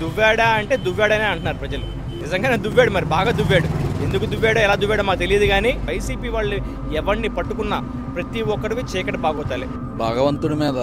దువ్వాడా అంటే దువ్వాడనే అంటున్నారు ప్రజలు నిజంగానే దువ్వాడు మరి బాగా దువ్వాడు ఎందుకు దువ్వాడో ఎలా దువ్వాడో మాకు తెలియదు కానీ వైసీపీ వాళ్ళు ఎవరిని పట్టుకున్నా ప్రతి ఒక్కడికి చీకటి బాగోతాలి భగవంతుడి మీద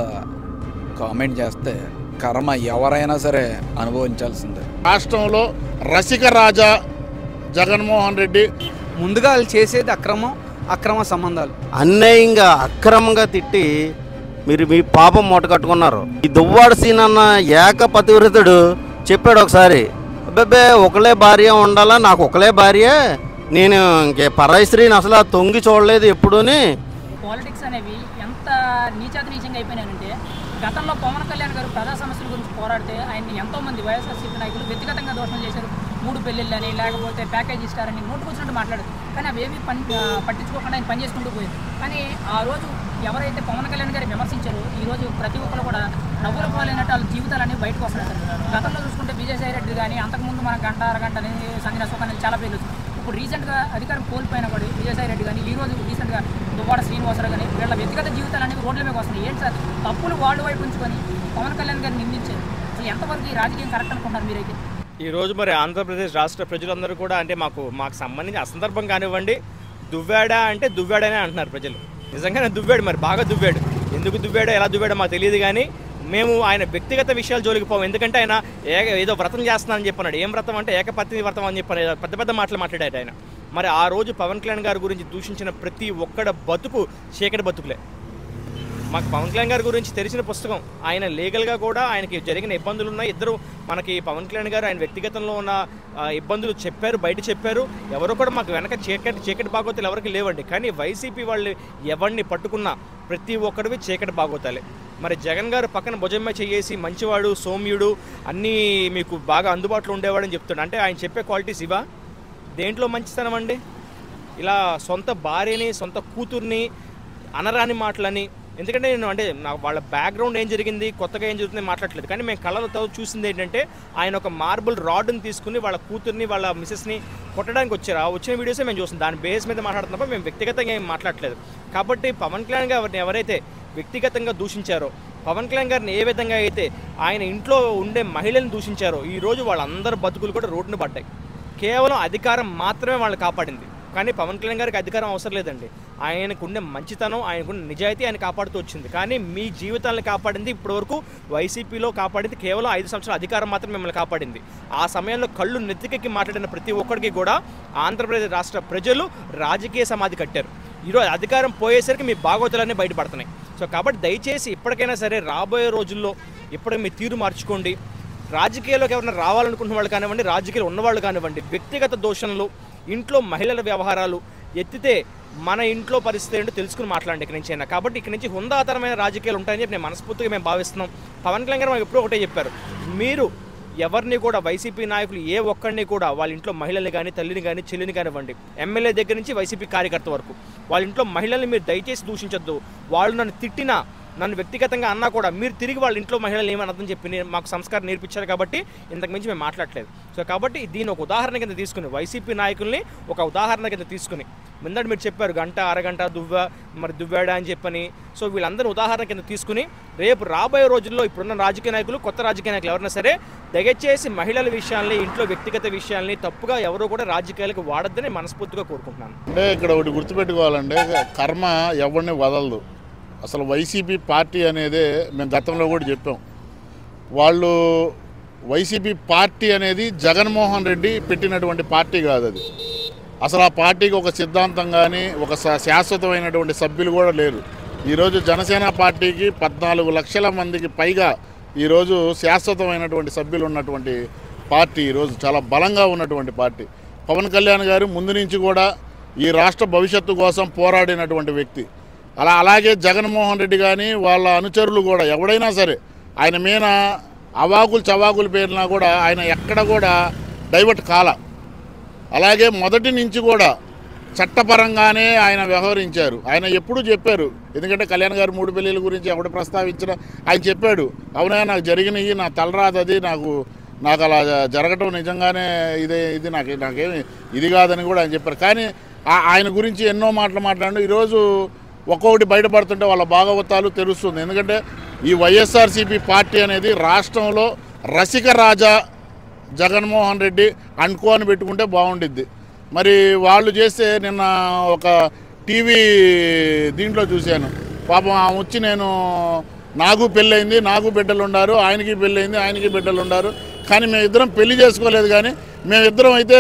కామెంట్ చేస్తే కర్మ ఎవరైనా సరే అనుభవించాల్సిందే రాష్ట్రంలో రసిక రాజా జగన్మోహన్ రెడ్డి ముందుగా వాళ్ళు చేసేది అక్రమం అక్రమ సంబంధాలు అన్యాయంగా అక్రమంగా తిట్టి మీరు మీ పాపం మూట కట్టుకున్నారు ఈ దువ్వాడ సీన్ అన్న ఏక పతివ్రతుడు చెప్పాడు ఒకసారి అబ్బబ్బే ఒకలే భార్య ఉండాలా నాకు ఒకలే భార్య నేను ఇంకే పరాయి స్త్రీని అసలు ఆ తొంగి చూడలేదు ఎప్పుడూని పాలిటిక్స్ అనేవి ఎంత నీచాతి నీచంగా అయిపోయినాయంటే గతంలో పవన్ కళ్యాణ్ గారు ప్రజా సమస్యల గురించి పోరాడితే ఆయన్ని ఎంతో మంది వైఎస్ఆర్సీపీ నాయకులు వ్యక్తిగతంగా దోషం చేశారు మూడు పెళ్ళిళ్ళని లేకపోతే ప్యాకేజ్ ఇస్తారని నోటుకొచ్చినట్టు మాట్లాడారు కానీ అవేమీ పని ఆ, పట్టించుకోకుండా ఆయన పని చేసుకుంటూ పోయారు కానీ ఆ రోజు ఎవరైతే పవన్ కళ్యాణ్ గారిని విమర్శించారో ఈ రోజు ప్రతి ఒక్కరు కూడా నవ్వుల పాలైనట్టు వాళ్ళ జీవితాలన్నీ బయటకు వస్తున్నాయి సార్ గతంలో చూసుకుంటే విజయసాయి రెడ్డి కానీ అంతకుముందు మన గంట అరగంట అని సంజన అశోక్ అని చాలా పేర్లు వచ్చాయి. ఇప్పుడు రీసెంట్గా అధికారం కోల్పోయిన కూడా విజయసాయి రెడ్డి కానీ ఈ రోజు రీసెంట్గా దువ్వాడ శ్రీనివాసరావు కానీ వీళ్ళ వ్యక్తిగత జీవితాలు అనేవి రోడ్ల మీద వస్తున్నాయి ఏంటి సార్ తప్పులు వాళ్ళు వైపు ఉంచుకొని పవన్ కళ్యాణ్ గారిని నిందించారు అసలు ఎంతవరకు ఈ రాజకీయం కరెక్ట్ అనుకుంటారు మీరైతే ఈ రోజు మరి ఆంధ్రప్రదేశ్ రాష్ట్ర ప్రజలందరూ కూడా అంటే మాకు మాకు సంబంధించి అసందర్భం కానివ్వండి దువ్వాడా అంటే దువ్వాడనే అంటున్నారు ప్రజలు నిజంగానే దువ్వాడు మరి బాగా దువ్వాడు ఎందుకు దువ్వాడో ఎలా దువ్వాడో మాకు తెలియదు కానీ మేము ఆయన వ్యక్తిగత విషయాలు జోలికి పోము ఎందుకంటే ఆయన ఏక ఏదో వ్రతం చేస్తున్నానని చెప్పన్నాడు ఏం వ్రతం అంటే ఏకపత్ని వ్రతం అని చెప్పాను ఏదో పెద్ద పెద్ద మాటలు మాట్లాడాడు ఆయన మరి ఆ రోజు పవన్ కళ్యాణ్ గారి గురించి దూషించిన ప్రతి ఒక్కడ బతుకు చీకటి బతుకులే మాకు పవన్ కళ్యాణ్ గారి గురించి తెలిసిన పుస్తకం ఆయన లీగల్గా కూడా ఆయనకి జరిగిన ఇబ్బందులు ఉన్నాయి ఇద్దరు మనకి పవన్ కళ్యాణ్ గారు ఆయన వ్యక్తిగతంలో ఉన్న ఆ, ఇబ్బందులు చెప్పారు బయట చెప్పారు ఎవరు కూడా మాకు వెనక చీకటి చీకటి బాగోతాలు ఎవరికి లేవండి కానీ వైసీపీ వాళ్ళు ఎవరిని పట్టుకున్నా ప్రతి ఒక్కడివి చీకటి బాగోతాలే మరి జగన్ గారు పక్కన భుజమ్మ చేసి మంచివాడు సౌమ్యుడు అన్నీ మీకు బాగా అందుబాటులో ఉండేవాడని చెప్తాడు అంటే ఆయన చెప్పే క్వాలిటీస్ ఇవా దేంట్లో మంచితనం అండి ఇలా సొంత భార్యని సొంత కూతుర్ని అనరాని మాటలని ఎందుకంటే నేను అంటే నా వాళ్ళ బ్యాక్గ్రౌండ్ ఏం జరిగింది కొత్తగా ఏం జరుగుతుంది మాట్లాడలేదు కానీ మేము కళ్ళతో చూసింది ఏంటంటే ఆయన ఒక మార్బుల్ రాడ్ని తీసుకుని వాళ్ళ కూతుర్ని వాళ్ళ మిసెస్ని కొట్టడానికి వచ్చారు ఆ వచ్చిన వీడియోసే మేము చూస్తాం దాని బేస్ మీద మాట్లాడుతున్నప్పుడు మేము వ్యక్తిగతంగా ఏం మాట్లాడలేదు కాబట్టి పవన్ కళ్యాణ్ గారిని ఎవరైతే వ్యక్తిగతంగా దూషించారో పవన్ కళ్యాణ్ గారిని ఏ విధంగా అయితే ఆయన ఇంట్లో ఉండే మహిళలను దూషించారో ఈరోజు వాళ్ళందరి బతుకులు కూడా రోడ్డున పడ్డాయి కేవలం అధికారం మాత్రమే వాళ్ళని కాపాడింది కానీ పవన్ కళ్యాణ్ గారికి అధికారం అవసరం లేదండి ఆయనకుండే మంచితనం ఆయనకున్న నిజాయితీ ఆయన కాపాడుతూ వచ్చింది కానీ మీ జీవితాలను కాపాడింది ఇప్పటివరకు వైసీపీలో కాపాడింది కేవలం ఐదు సంవత్సరాల అధికారం మాత్రం మిమ్మల్ని కాపాడింది ఆ సమయంలో కళ్ళు నెత్తికెక్కి మాట్లాడిన ప్రతి ఒక్కరికి కూడా ఆంధ్రప్రదేశ్ రాష్ట్ర ప్రజలు రాజకీయ సమాధి కట్టారు ఈరోజు అధికారం పోయేసరికి మీ బాగోతులన్నీ బయటపడుతున్నాయి సో కాబట్టి దయచేసి ఇప్పటికైనా సరే రాబోయే రోజుల్లో ఇప్పటికి మీ తీరు మార్చుకోండి రాజకీయాల్లోకి ఎవరైనా రావాలనుకున్న వాళ్ళు కానివ్వండి రాజకీయాలు ఉన్నవాళ్ళు కానివ్వండి వ్యక్తిగత దోషణలు ఇంట్లో మహిళల వ్యవహారాలు ఎత్తితే మన ఇంట్లో పరిస్థితి ఏంటో తెలుసుకుని మాట్లాడండి ఇక్కడి నుంచి అయినా కాబట్టి ఇక్కడి నుంచి హుందాతరమైన రాజకీయాలు ఉంటాయని చెప్పి నేను మనస్ఫూర్తిగా మేము భావిస్తున్నాం పవన్ కళ్యాణ్ గారు మాకు ఎప్పుడూ ఒకటే చెప్పారు మీరు ఎవరిని కూడా వైసీపీ నాయకులు ఏ ఒక్కరిని కూడా వాళ్ళ ఇంట్లో మహిళల్ని కానీ తల్లిని కానీ చెల్లిని కానివ్వండి ఎమ్మెల్యే దగ్గర నుంచి వైసీపీ కార్యకర్త వరకు వాళ్ళ ఇంట్లో మహిళల్ని మీరు దయచేసి దూషించొద్దు వాళ్ళు నన్ను తిట్టినా నన్ను వ్యక్తిగతంగా అన్నా కూడా మీరు తిరిగి వాళ్ళ ఇంట్లో మహిళలు ఏమన్నదని చెప్పి నేను- మాకు సంస్కారం నేర్పించారు కాబట్టి ఇంతకు మించి మేము మాట్లాడలేదు సో కాబట్టి దీని ఒక ఉదాహరణ కింద తీసుకుని వైసీపీ నాయకుల్ని ఒక ఉదాహరణ కింద తీసుకుని ముందట మీరు చెప్పారు గంట అరగంట దువ్వ మరి దువ్వాడా అని చెప్పని సో వీళ్ళందరూ ఉదాహరణ కింద తీసుకుని రేపు రాబోయే రోజుల్లో ఇప్పుడున్న రాజకీయ నాయకులు కొత్త రాజకీయ నాయకులు ఎవరైనా సరే దయచేసి మహిళల విషయాల్ని ఇంట్లో వ్యక్తిగత విషయాల్ని తప్పుగా ఎవరు కూడా రాజకీయాలకు వాడొద్దని మనస్ఫూర్తిగా కోరుకుంటున్నాను అంటే ఇక్కడ ఒకటి గుర్తుపెట్టుకోవాలంటే కర్మ ఎవరిని వదలదు అసలు వైసీపీ పార్టీ అనేదే మేము గతంలో కూడా చెప్పాం వాళ్ళు వైసీపీ పార్టీ అనేది జగన్మోహన్ రెడ్డి పెట్టినటువంటి పార్టీ కాదు అది అసలు ఆ పార్టీకి ఒక సిద్ధాంతం కానీ ఒక శా- శాశ్వతమైనటువంటి సభ్యులు కూడా లేరు ఈరోజు జనసేన పార్టీకి పద్నాలుగు లక్షల మందికి పైగా ఈరోజు శాశ్వతమైనటువంటి సభ్యులు ఉన్నటువంటి పార్టీ ఈరోజు చాలా బలంగా ఉన్నటువంటి పార్టీ పవన్ కళ్యాణ్ గారు ముందు నుంచి కూడా ఈ రాష్ట్ర భవిష్యత్తు కోసం పోరాడినటువంటి వ్యక్తి అలా అలాగే జగన్మోహన్ రెడ్డి కానీ వాళ్ళ అనుచరులు కూడా ఎవడైనా సరే ఆయన మీద అవాకులు చవాకులు పేరినా కూడా ఆయన ఎక్కడ కూడా డైవర్ట్ కాల అలాగే మొదటి నుంచి కూడా చట్టపరంగానే ఆయన వ్యవహరించారు ఆయన ఎప్పుడూ చెప్పారు ఎందుకంటే కళ్యాణ్ గారు మూడు పెళ్ళిళ్ళ గురించి ఎవడు ప్రస్తావించినా ఆయన చెప్పాడు అవునా నాకు జరిగినవి నా తలరాదు అది నాకు నాకు అలా జరగటం నిజంగానే ఇదే ఇది నాకు నాకేమి ఇది కాదని కూడా ఆయన చెప్పారు కానీ ఆ- ఆయన గురించి ఎన్నో మాటలు మాట్లాడు ఈరోజు ఒక్కొక్కటి బయటపడుతుంటే వాళ్ళ భాగవతాలు తెలుస్తుంది ఎందుకంటే ఈ వైఎస్ఆర్సీపీ పార్టీ అనేది రాష్ట్రంలో రసిక రాజా జగన్మోహన్ రెడ్డి అనుకో అని పెట్టుకుంటే బాగుండిద్ది మరి వాళ్ళు చేస్తే నిన్న ఒక టీవీ దీంట్లో చూశాను పాపం ఆమె వచ్చి నేను నాకు పెళ్ళయింది నాకు బిడ్డలు ఉన్నారు ఆయనకి పెళ్ళయింది ఆయనకి బిడ్డలు ఉన్నారు కానీ మేమిద్దరం పెళ్లి చేసుకోలేదు కానీ మేమిద్దరం అయితే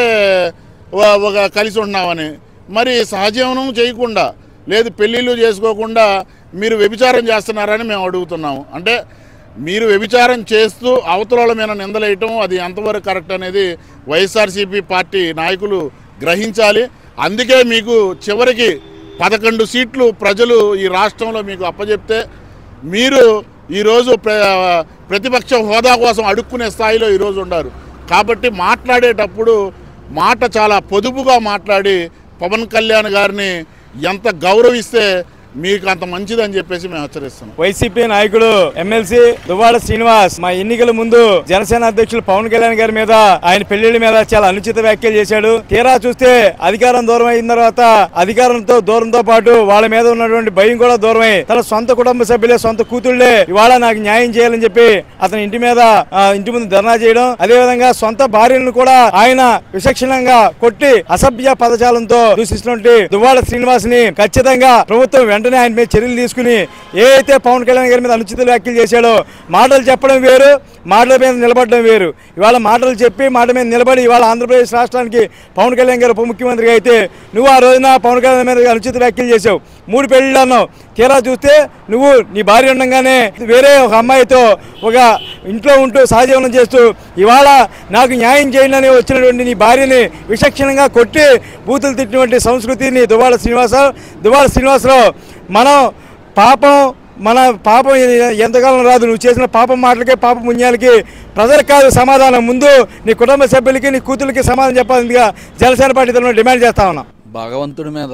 ఒక- ఒక కలిసి ఉన్నామని మరి సహజీవనం చేయకుండా లేదు పెళ్ళిళ్ళు చేసుకోకుండా మీరు వ్యభిచారం చేస్తున్నారని మేము అడుగుతున్నాము అంటే మీరు వ్యభిచారం చేస్తూ అవతల మీద నిందలేయటం అది ఎంతవరకు కరెక్ట్ అనేది వైఎస్ఆర్సీపీ పార్టీ నాయకులు గ్రహించాలి అందుకే మీకు చివరికి పదకొండు సీట్లు ప్రజలు ఈ రాష్ట్రంలో మీకు అప్పచెప్తే మీరు ఈరోజు ప్ర ప్రతిపక్ష హోదా కోసం అడుక్కునే స్థాయిలో ఈరోజు ఉన్నారు కాబట్టి మాట్లాడేటప్పుడు మాట చాలా పొదుపుగా మాట్లాడి పవన్ కళ్యాణ్ గారిని ఎంత గౌరవిస్తే మీకు అంత మంచిదని చెప్పేసి మేము హెచ్చరిస్తున్నాం వైసీపీ నాయకుడు ఎమ్మెల్సీ దువ్వాడ శ్రీనివాస్ మా ఎన్నికల ముందు జనసేన అధ్యక్షులు పవన్ కళ్యాణ్ గారి మీద ఆయన పెళ్లిళ్ళ మీద చాలా అనుచిత వ్యాఖ్యలు చేశాడు తీరా చూస్తే అధికారం దూరం అయిన తర్వాత అధికారంతో దూరంతో పాటు వాళ్ళ మీద ఉన్నటువంటి భయం కూడా దూరమై తన సొంత కుటుంబ సభ్యులే సొంత కూతుళ్లే ఇవాళ నాకు న్యాయం చేయాలని చెప్పి అతని ఇంటి మీద ఆ, ఇంటి ముందు ధర్నా చేయడం అదే విధంగా సొంత భార్యను కూడా ఆయన విచక్షణంగా కొట్టి అసభ్య పదజాలంతో దూషిస్తున్నటువంటి దువ్వాడ శ్రీనివాస్ ని ఖచ్చితంగా ప్రభుత్వం వెంటనే ఆయన మీద చర్యలు తీసుకుని ఏ అయితే పవన్ కళ్యాణ్ గారి మీద అనుచిత వ్యాఖ్యలు చేశాడో మాటలు చెప్పడం వేరు మాటల మీద నిలబడడం వేరు ఇవాళ మాటలు చెప్పి మాట మీద నిలబడి ఇవాళ ఆంధ్రప్రదేశ్ రాష్ట్రానికి పవన్ కళ్యాణ్ గారు ఉప ముఖ్యమంత్రిగా అయితే నువ్వు ఆ రోజున పవన్ కళ్యాణ్ మీద అనుచిత వ్యాఖ్యలు చేసావు మూడు పెళ్లిళ్ళు అన్నావు తీరా చూస్తే నువ్వు నీ భార్య ఉండగానే వేరే ఒక అమ్మాయితో ఒక ఇంట్లో ఉంటూ సహజీవనం చేస్తూ ఇవాళ నాకు న్యాయం చేయండి అని వచ్చినటువంటి నీ భార్యని విచక్షణంగా కొట్టి బూతులు తిట్టినటువంటి సంస్కృతిని దువ్వాడ శ్రీనివాసరావు దువ్వాడ శ్రీనివాసరావు మనం పాపం మన పాపం ఎంతకాలం రాదు నువ్వు చేసిన పాపం మాటలకే పాప పుణ్యాలకి ప్రజలకు కాదు సమాధానం ముందు నీ కుటుంబ సభ్యులకి నీ కూతురికి సమాధానం చెప్పాలిగా జనసేన పార్టీ తరఫున డిమాండ్ చేస్తా ఉన్నాం భగవంతుడి మీద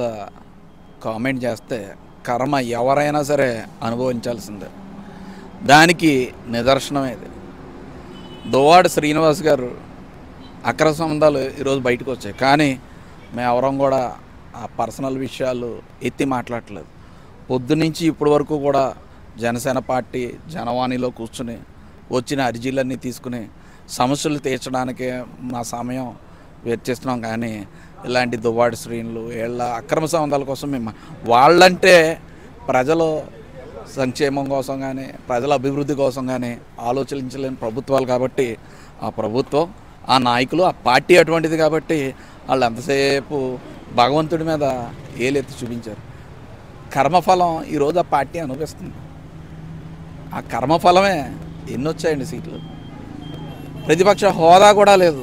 కామెంట్ చేస్తే కర్మ ఎవరైనా సరే అనుభవించాల్సిందే దానికి నిదర్శనం ఇది దువ్వాడ శ్రీనివాస్ గారు అక్రమ సంబంధాలు ఈరోజు బయటకు వచ్చాయి కానీ మేము ఎవరం కూడా ఆ పర్సనల్ విషయాలు ఎత్తి మాట్లాడట్లేదు పొద్దునుంచి ఇప్పటి వరకు కూడా జనసేన పార్టీ జనవాణిలో కూర్చుని వచ్చిన అర్జీలన్నీ తీసుకుని సమస్యలు తీర్చడానికే మా సమయం వెచ్చిస్తున్నాం కానీ ఇలాంటి దువ్వాడి శ్రేణులు వీళ్ళ అక్రమ సంబంధాల కోసం మేము వాళ్ళంటే ప్రజలు సంక్షేమం కోసం కానీ ప్రజల అభివృద్ధి కోసం కానీ ఆలోచించలేని ప్రభుత్వాలు కాబట్టి ఆ ప్రభుత్వం ఆ నాయకులు ఆ పార్టీ అటువంటిది కాబట్టి వాళ్ళు ఎంతసేపు భగవంతుడి మీద ఏలెత్తి చూపించారు కర్మఫలం ఈరోజు ఆ పార్టీ అనుభవిస్తుంది ఆ కర్మఫలమే ఎన్ని వచ్చాయండి సీట్లు ప్రతిపక్ష హోదా కూడా లేదు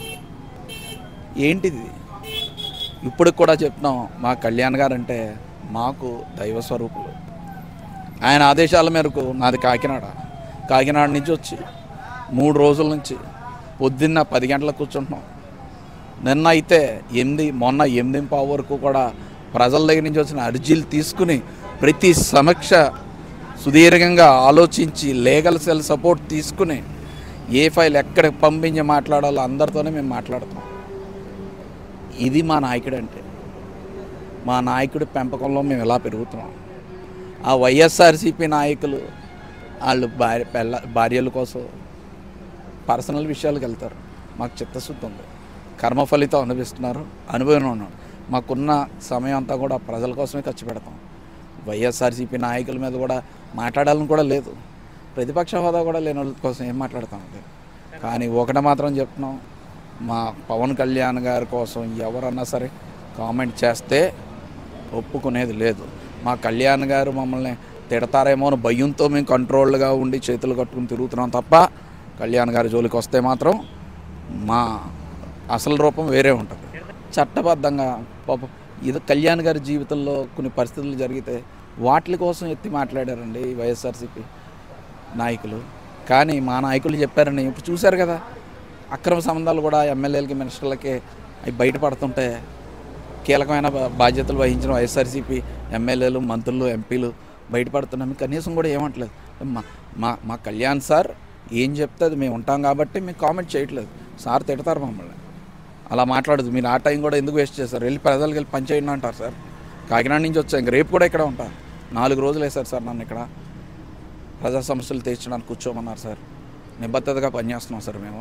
ఏంటిది ఇప్పుడు కూడా చెప్తున్నాం మా కళ్యాణ్ గారు అంటే మాకు దైవ స్వరూపులు ఆయన ఆదేశాల మేరకు నాది కాకినాడ కాకినాడ నుంచి వచ్చి మూడు రోజుల నుంచి పొద్దున్న పది గంటలకు కూర్చుంటున్నాం నిన్న అయితే ఎనిమిది మొన్న ఎనిమిది పావు వరకు కూడా ప్రజల దగ్గర నుంచి వచ్చిన అర్జీలు తీసుకుని ప్రతి సమీక్ష సుదీర్ఘంగా ఆలోచించి లీగల్ సెల్ సపోర్ట్ తీసుకుని ఏ ఫైల్ ఎక్కడికి పంపించి మాట్లాడాలో అందరితోనే మేము మాట్లాడుతాం ఇది మా నాయకుడు అంటే మా నాయకుడి పెంపకంలో మేము ఎలా పెరుగుతున్నాం ఆ వైఎస్ఆర్సీపీ నాయకులు వాళ్ళు భార్య పెళ్ళ భార్యల కోసం పర్సనల్ విషయాలకు వెళ్తారు మాకు చిత్తశుద్ధి ఉంది కర్మ ఫలితం అనుభవిస్తున్నారు అనుభవం ఉన్నాం మాకున్న సమయం అంతా కూడా ప్రజల కోసమే ఖర్చు పెడతాం వైఎస్ఆర్సీపీ నాయకుల మీద కూడా మాట్లాడాలని కూడా లేదు ప్రతిపక్ష హోదా కూడా లేని వాళ్ళ కోసం ఏం మాట్లాడతాం కానీ ఒకటి మాత్రం చెప్తున్నాం మా పవన్ కళ్యాణ్ గారి కోసం ఎవరన్నా సరే కామెంట్ చేస్తే ఒప్పుకునేది లేదు మా కళ్యాణ్ గారు మమ్మల్ని తిడతారేమో అని భయంతో మేము కంట్రోల్గా ఉండి చేతులు కట్టుకుని తిరుగుతున్నాం తప్ప కళ్యాణ్ గారి జోలికి వస్తే మాత్రం మా అసలు రూపం వేరే ఉంటుంది చట్టబద్ధంగా పాప ఇది కళ్యాణ్ గారి జీవితంలో కొన్ని పరిస్థితులు జరిగితే వాటి కోసం ఎత్తి మాట్లాడారండి ఈ వైఎస్ఆర్సీపీ నాయకులు కానీ మా నాయకులు చెప్పారని ఇప్పుడు చూశారు కదా అక్రమ సంబంధాలు కూడా ఎమ్మెల్యేలకి మినిస్టర్లకి అవి బయటపడుతుంటే కీలకమైన బా- బాధ్యతలు వహించిన వైఎస్ఆర్సీపీ ఎమ్మెల్యేలు మంత్రులు ఎంపీలు బయటపడుతున్నాం కనీసం కూడా ఏమంటలేదు మా మా మా కళ్యాణ్ సార్ ఏం చెప్తే అది మేము ఉంటాం కాబట్టి మేము కామెంట్ చేయట్లేదు సార్ తిడతారు మమ్మల్ని అలా మాట్లాడదు మీరు ఆ టైం కూడా ఎందుకు వేస్ట్ చేస్తారు వెళ్ళి ప్రజలకు వెళ్ళి పనిచేయండి అంటారు సార్ కాకినాడ నుంచి వచ్చాం ఇంక రేపు కూడా ఇక్కడ ఉంటా నాలుగు రోజులు వేశారు సార్ నన్ను ఇక్కడ ప్రజా సమస్యలు తీర్చడానికి కూర్చోమన్నారు సార్ నిబద్ధతగా పనిచేస్తున్నాం సార్ మేము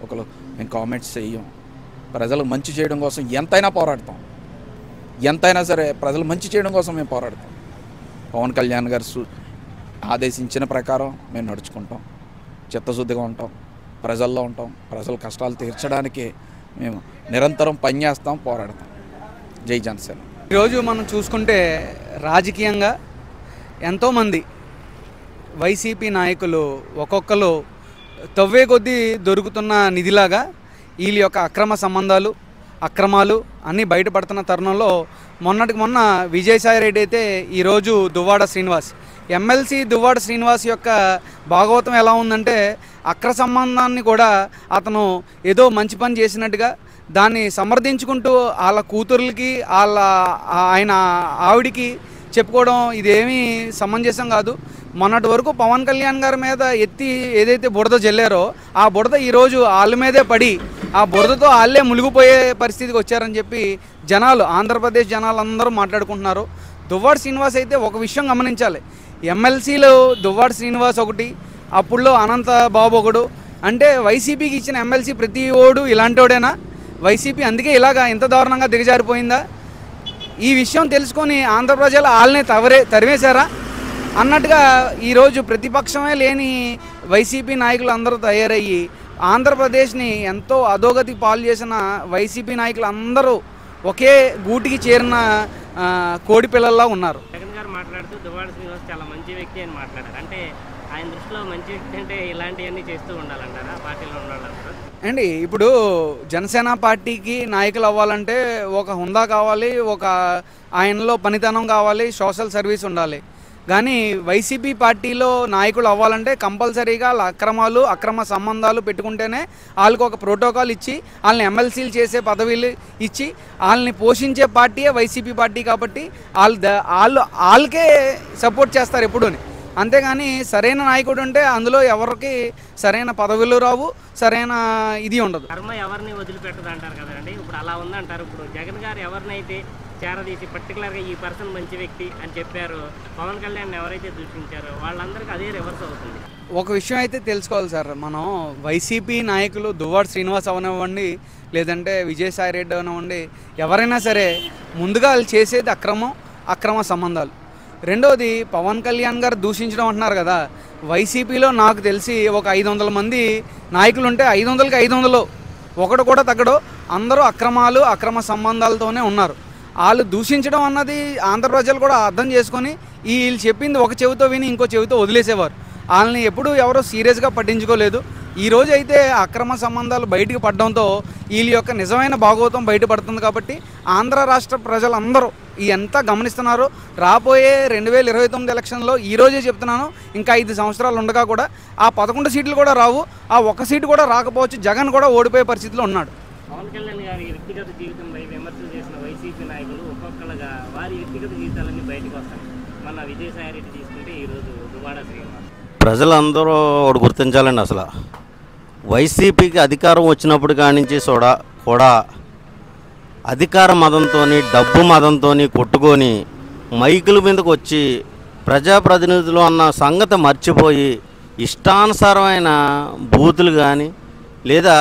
ఒకరు మేము కామెంట్స్ చెయ్యం ప్రజలకు మంచి చేయడం కోసం ఎంతైనా పోరాడతాం ఎంతైనా సరే ప్రజలు మంచి చేయడం కోసం మేము పోరాడతాం పవన్ కళ్యాణ్ గారు సు ఆదేశించిన ప్రకారం మేము నడుచుకుంటాం చిత్తశుద్ధిగా ఉంటాం ప్రజల్లో ఉంటాం ప్రజల కష్టాలు తీర్చడానికి మేము నిరంతరం పనిచేస్తాం పోరాడతాం జై జనసేన ఈరోజు మనం చూసుకుంటే రాజకీయంగా ఎంతోమంది వైసీపీ నాయకులు ఒక్కొక్కరు తవ్వే కొద్దీ దొరుకుతున్న నిధిలాగా వీళ్ళ యొక్క అక్రమ సంబంధాలు అక్రమాలు అన్నీ బయటపడుతున్న తరుణంలో మొన్నటికి మొన్న విజయసాయి రెడ్డి అయితే ఈరోజు దువ్వాడ శ్రీనివాస్ ఎమ్మెల్సీ దువ్వాడ శ్రీనివాస్ యొక్క భాగవతం ఎలా ఉందంటే అక్ర సంబంధాన్ని కూడా అతను ఏదో మంచి పని చేసినట్టుగా దాన్ని సమర్థించుకుంటూ వాళ్ళ కూతుర్లకి వాళ్ళ ఆయన ఆవిడికి చెప్పుకోవడం ఇదేమీ సమంజసం కాదు మొన్నటి వరకు పవన్ కళ్యాణ్ గారి మీద ఎత్తి ఏదైతే బురద జల్లారో ఆ బురద ఈరోజు వాళ్ళ మీదే పడి ఆ బురదతో వాళ్ళే మునిగిపోయే పరిస్థితికి వచ్చారని చెప్పి జనాలు ఆంధ్రప్రదేశ్ జనాలు అందరూ మాట్లాడుకుంటున్నారు దువ్వాడ శ్రీనివాస్ అయితే ఒక విషయం గమనించాలి ఎమ్మెల్సీలో దువ్వాడ శ్రీనివాస్ ఒకటి అప్పుడులో అనంత బాబు ఒకడు అంటే వైసీపీకి ఇచ్చిన ఎమ్మెల్సీ ప్రతి ఓడు ఇలాంటోడేనా వైసీపీ అందుకే ఇలాగా ఇంత దారుణంగా దిగజారిపోయిందా ఈ విషయం తెలుసుకొని ఆంధ్ర ప్రజలు వాళ్ళనే తవరే తరివేశారా అన్నట్టుగా ఈరోజు ప్రతిపక్షమే లేని వైసీపీ నాయకులు అందరూ తయారయ్యి ఆంధ్రప్రదేశ్ని ఎంతో అధోగతి పాలు చేసిన వైసీపీ నాయకులు అందరూ ఒకే గూటికి చేరిన ఆ, కోడి పిల్లల్లా ఉన్నారు జగన్ గారు మాట్లాడుతూ దువ్వాడ శ్రీనివాస్ చాలా మంచి వ్యక్తి అని మాట్లాడారు అంటే ఆయన దృష్టిలో మంచి వ్యక్తి అంటే ఇలాంటివన్నీ చేస్తూ ఉండాలంటారా పార్టీలో ఉండాలంటారా అండి ఇప్పుడు జనసేన పార్టీకి నాయకులు అవ్వాలంటే ఒక హుందా కావాలి ఒక ఆయనలో పనితనం కావాలి సోషల్ సర్వీస్ ఉండాలి కానీ వైసీపీ పార్టీలో నాయకులు అవ్వాలంటే కంపల్సరీగా వాళ్ళ అక్రమాలు అక్రమ సంబంధాలు పెట్టుకుంటేనే వాళ్ళకి ఒక ప్రోటోకాల్ ఇచ్చి వాళ్ళని ఎమ్మెల్సీలు చేసే పదవిలు ఇచ్చి వాళ్ళని పోషించే పార్టీయే వైసీపీ పార్టీ కాబట్టి వాళ్ళు ద- వాళ్ళు వాళ్ళకే సపోర్ట్ చేస్తారు ఎప్పుడూని అంతేగాని సరైన నాయకుడు ఉంటే అందులో ఎవరికి సరైన పదవులు రావు సరైన ఇది ఉండదు కర్మ ఎవరిని వదిలిపెట్టదు అంటారు కదండి ఇప్పుడు అలా ఉందంటారు ఇప్పుడు జగన్ గారు ఎవరినైతే చేరదీసి పర్టికులర్గా ఈ పర్సన్ మంచి వ్యక్తి అని చెప్పారో పవన్ కళ్యాణ్ ఎవరైతే దూషించారో వాళ్ళందరికీ అదే రివర్స్ అవుతుంది ఒక విషయం అయితే తెలుసుకోవాలి సార్ మనం వైసీపీ నాయకులు దువ్వాడ శ్రీనివాస్ అవనివ్వండి లేదంటే విజయసాయి రెడ్డి అవనివ్వండి ఎవరైనా సరే ముందుగా వాళ్ళు చేసేది అక్రమం అక్రమ సంబంధాలు రెండోది పవన్ కళ్యాణ్ గారు దూషించడం అంటున్నారు కదా వైసీపీలో నాకు తెలిసి ఒక ఐదు వందల మంది నాయకులు ఉంటే ఐదు వందలకి ఐదు వందలు ఒకడు కూడా తగ్గడు అందరూ అక్రమాలు అక్రమ సంబంధాలతోనే ఉన్నారు వాళ్ళు దూషించడం అన్నది ఆంధ్ర ప్రజలు కూడా అర్థం చేసుకొని ఈ వీళ్ళు చెప్పింది ఒక చెవితో విని ఇంకో చెవితో వదిలేసేవారు వాళ్ళని ఎప్పుడూ ఎవరో సీరియస్గా పట్టించుకోలేదు ఈ రోజు అయితే అక్రమ సంబంధాలు బయటికి పడడంతో వీళ్ళ యొక్క నిజమైన భాగవతం బయటపడుతుంది కాబట్టి ఆంధ్ర రాష్ట్ర ప్రజలందరూ ఈ ఎంత గమనిస్తున్నారు రాబోయే రెండు వేల ఇరవై తొమ్మిది ఎలక్షన్లో ఈ రోజే చెప్తున్నాను ఇంకా ఐదు సంవత్సరాలు ఉండగా కూడా ఆ పదకొండు సీట్లు కూడా రావు ఆ ఒక్క సీటు కూడా రాకపోవచ్చు జగన్ కూడా ఓడిపోయే పరిస్థితిలో ఉన్నాడు పవన్ కళ్యాణ్ గారి వ్యక్తిగత జీవితంపై విమర్శలు చేసిన వైసీపీ నాయకులు ఒక్కొక్కరుగా వారి వ్యక్తిగత జీవితాలన్నీ బయటకు వస్తాయి మన విజయసాయి రెడ్డి తీసుకుంటే ఈరోజు దువాడ శ్రీనివాస్ ప్రజలందరూ ఒకటి గుర్తించాలండి అసలు వైసీపీకి అధికారం వచ్చినప్పుడు కానించి కూడా కూడా అధికార మదంతో డబ్బు మదంతో కొట్టుకొని మైకుల మీదకి వచ్చి ప్రజాప్రతినిధులు అన్న సంగతి మర్చిపోయి ఇష్టానుసారమైన బూతులు కానీ లేదా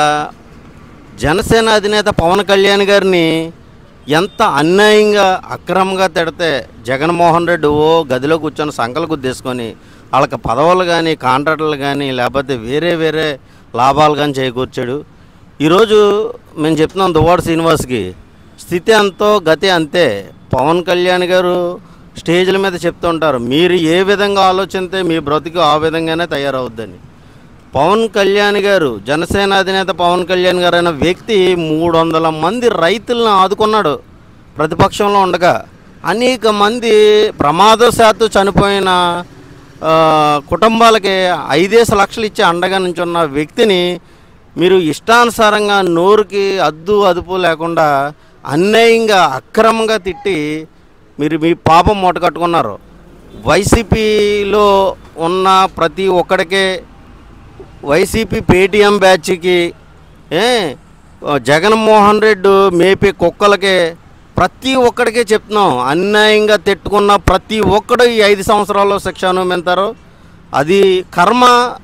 జనసేన అధినేత పవన్ కళ్యాణ్ గారిని ఎంత అన్యాయంగా అక్రమంగా తిడితే జగన్మోహన్ రెడ్డి ఓ గదిలో కూర్చొని సంకలు గుద్దేసుకొని వాళ్ళకి పదవులు కానీ కాంట్రాక్టులు కానీ లేకపోతే వేరే వేరే లాభాలు కానీ చేకూర్చాడు ఈరోజు మేము చెప్తున్నాం దువ్వాడ శ్రీనివాస్కి స్థితి అంతో గతి అంతే పవన్ కళ్యాణ్ గారు స్టేజ్ల మీద చెప్తూ ఉంటారు మీరు ఏ విధంగా ఆలోచిస్తే మీ బ్రతుకు ఆ విధంగానే తయారవుద్దని పవన్ కళ్యాణ్ గారు జనసేన అధినేత పవన్ కళ్యాణ్ గారు అనే వ్యక్తి మూడు వందల మంది రైతులను ఆదుకున్నాడు ప్రతిపక్షంలో ఉండగా అనేక మంది ప్రమాదశాత్తు చనిపోయిన ఆ, కుటుంబాలకి ఐదేసి లక్షలు ఇచ్చి అండగా నుంచున్న వ్యక్తిని మీరు ఇష్టానుసారంగా నోరుకి అద్దు అదుపు లేకుండా అన్యాయంగా అక్రమంగా తిట్టి మీరు మీ పాపం మూట కట్టుకున్నారు వైసీపీలో ఉన్న ప్రతి ఒక్కడికే వైసీపీ పేటీఎం బ్యాచ్కి ఏ జగన్మోహన్ రెడ్డి మేపే కుక్కలకే ప్రతి ఒక్కడికే చెప్తున్నాం అన్యాయంగా తిట్టుకున్న ప్రతి ఒక్కడు ఈ ఐదు సంవత్సరాల్లో శిక్ష అనుభవింతారు అది కర్మ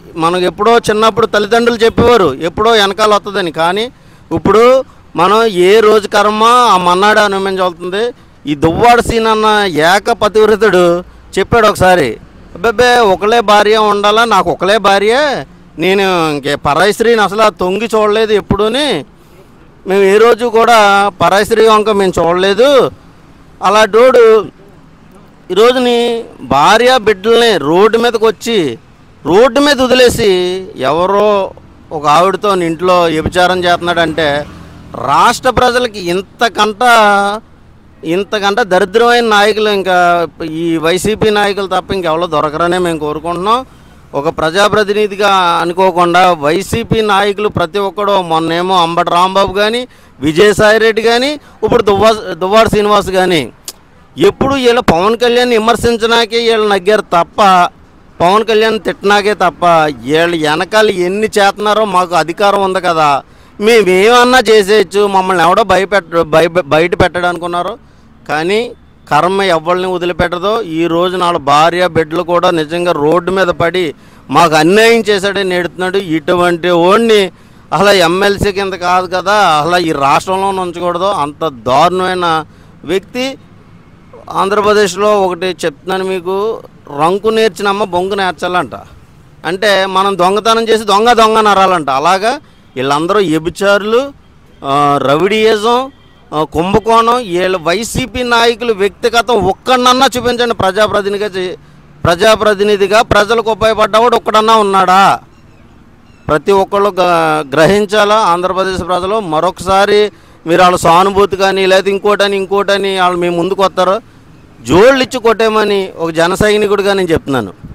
మనకు ఎప్పుడో చిన్నప్పుడు తల్లిదండ్రులు చెప్పేవారు ఎప్పుడో వెనకాల వస్తుందని కానీ ఇప్పుడు మనం ఏ రోజు కర్మ ఆ మన్నాడు అనుభవించవుతుంది ఈ దువ్వాడ సీన్ అన్న ఏక పతివ్రతుడు చెప్పాడు ఒకసారి అబ్బాబే ఒకలే భార్య ఉండాలా నాకు ఒకలే భార్య నేను ఇంకే పరాయి స్త్రీని అసలు ఆ తొంగి చూడలేదు ఎప్పుడూని మేము ఏ రోజు కూడా పరాయి స్త్రీ వంక మేము చూడలేదు అలాంటోడు ఈరోజుని భార్య బిడ్డల్ని రోడ్డు మీదకి వచ్చి రోడ్డు మీద వదిలేసి ఎవరో ఒక ఆవిడతో ఇంట్లో వ్యభిచారం చేస్తున్నాడంటే రాష్ట్ర ప్రజలకి ఇంతకంట ఇంతకంట దరిద్రమైన నాయకులు ఇంకా ఈ వైసీపీ నాయకులు తప్ప ఇంకెవరో దొరకరనే మేము కోరుకుంటున్నాం ఒక ప్రజాప్రతినిధిగా అనుకోకుండా వైసీపీ నాయకులు ప్రతి ఒక్కడు మొన్నేమో అంబటి రాంబాబు కానీ విజయసాయి రెడ్డి కానీ ఇప్పుడు దువ్వా దువ్వాడ శ్రీనివాస్ కానీ ఎప్పుడు వీళ్ళు పవన్ కళ్యాణ్ విమర్శించడానికే వీళ్ళు నగ్గారు తప్ప పవన్ కళ్యాణ్ తిట్టనాకే తప్ప వీళ్ళు వెనకాల ఎన్ని చేస్తున్నారో మాకు అధికారం ఉంది కదా మేము ఏమన్నా చేసేయచ్చు మమ్మల్ని ఎవడో భయపెట్ట భయ బయట పెట్టడం అనుకున్నారు కానీ కర్మ ఎవరిని వదిలిపెట్టదో ఈ రోజు నాలుగు భార్య బిడ్డలు కూడా నిజంగా రోడ్డు మీద పడి మాకు అన్యాయం చేశాడని నేడుతున్నాడు ఇటువంటి ఓడిని అసలు ఎమ్మెల్సీ కింద కాదు కదా అసలు ఈ రాష్ట్రంలో ఉంచకూడదు అంత దారుణమైన వ్యక్తి ఆంధ్రప్రదేశ్లో ఒకటి చెప్తున్నాను మీకు రంకు నేర్చిన అమ్మ బొంగు నేర్చాలంట అంటే మనం దొంగతనం చేసి దొంగ దొంగ నరాలంట అలాగా వీళ్ళందరూ ఎబిచారులు ఆ, రవిడియిజం ఆ, కుంభకోణం వీళ్ళ వైసీపీ నాయకులు వ్యక్తిగతం ఒక్కడన్నా చూపించండి ప్రజాప్రతినిధిగా చే- ప్రజాప్రతినిధిగా ప్రజలకు ఉపయోగపడ్డవాడు ఒక్కడన్నా ఉన్నాడా ప్రతి ఒక్కళ్ళు గ- గ్రహించాలా ఆంధ్రప్రదేశ్ ప్రజలు మరొకసారి మీరు వాళ్ళ సానుభూతి కానీ లేదా ఇంకోటని ఇంకోటని వాళ్ళు మీ ముందుకు వస్తారు జోళ్ళు ఇచ్చి కొట్టేమని ఒక జన సైనికుడిగా నేను చెప్తున్నాను